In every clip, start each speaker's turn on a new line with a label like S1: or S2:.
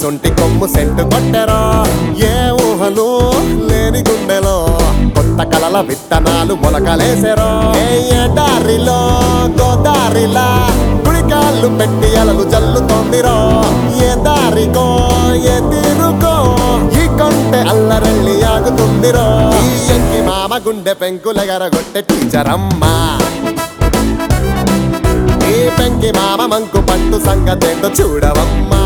S1: సొంటి కొమ్ము సెంటు కొట్టెరో ఏ ఊహలు లేని గుండెలో కొత్త కలల విత్తనాలు మొలకలేసెరో ఏ ఎడారిలో గోదారిలా గుడికాళ్ళు పెట్టి అలలు జల్లుతోందిరో ఏ దారికో ఏ తీరుకో ఈ కొంటె అల్లరెళ్ళి ఆగుతుందిరో ఈ ఎంకి మామ గుండె పెంకులెగరగొట్టె టీచరమ్మా ఈ పెంకి మామ మంకు పట్టు సంగతేందో చూడవమ్మా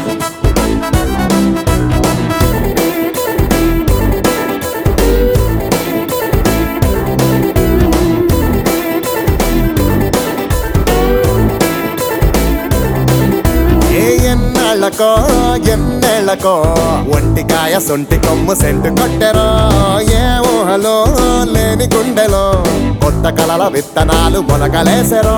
S1: ఏ ఎన్నాళ్ళకో ఎన్నేళ్ళకో ఒంటికాయ సొంటి కొమ్ము సెంటు కొట్టెరో ఏ ఊహలో లేని గుండెలో కొత్త కలల విత్తనాలు మొలకలేసెరో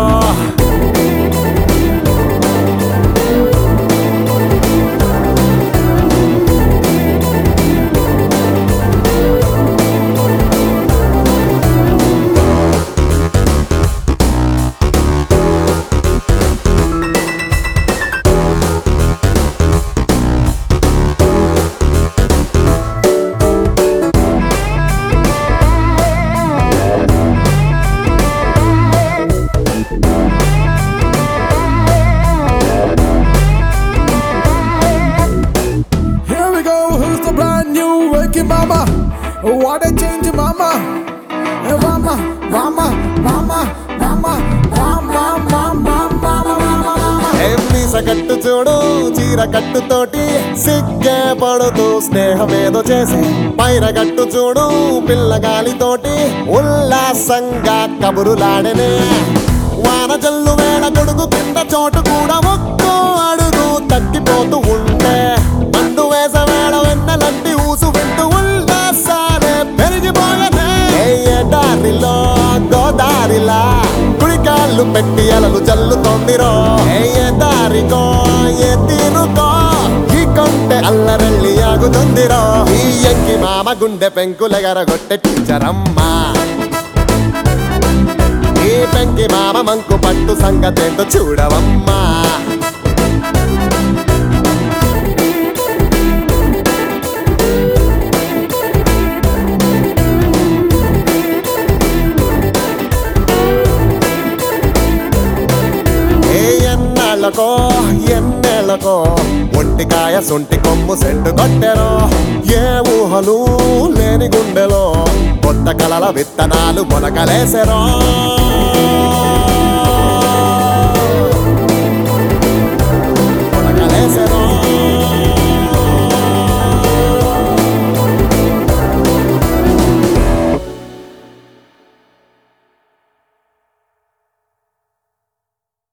S2: Here we go, who's the brand new waking mama? What a change, mama. Hey, mama, mama, mama, mama, mama, mama, mama, mama, mama.
S1: మీస కట్టు చూడు చీర కట్టుతోటి సిగ్గే పడుతూ స్నేహమేదో చేసి పైన కట్టు చూడు పిల్లగాలితోటి ఉల్లాసంగా కబురులాడనే వాన జల్లు వేళ గొడుగు కింద చోటు కూడా ఒక్కో అడుగు తగ్గిపోతూ ఉంటే మండు వేస వేళ వెన్నలంటి ఊసు వింటూ ఉల్లాసాలే పెరిగిపోయనే ఏ ఎడారిలో గోదారిలా కుడికాళ్ళు పెట్టి అలలు జల్లుతోందిరో ఏ దారికో ఏ తీరుకో ఈ కొంటె అల్లరెళ్ళి ఆగుతుందిరో ఈ ఎంకి మామ గుండె పెంకులెగరగొట్టె టీచరమ్మా ఈ పెంకి మామ మంకు పట్టు సంగతేందో చూడవమ్మా ఏ ఎన్నాళ్ళకో ఎన్నేళ్ళకో ఒంటికాయ సొంటి కొమ్ము సెంటు కొట్టెరో ఏ ఊహలు లేని గుండెలో కొత్త కలల విత్తనాలు మొలకలేసెరో మొలకలేసెరో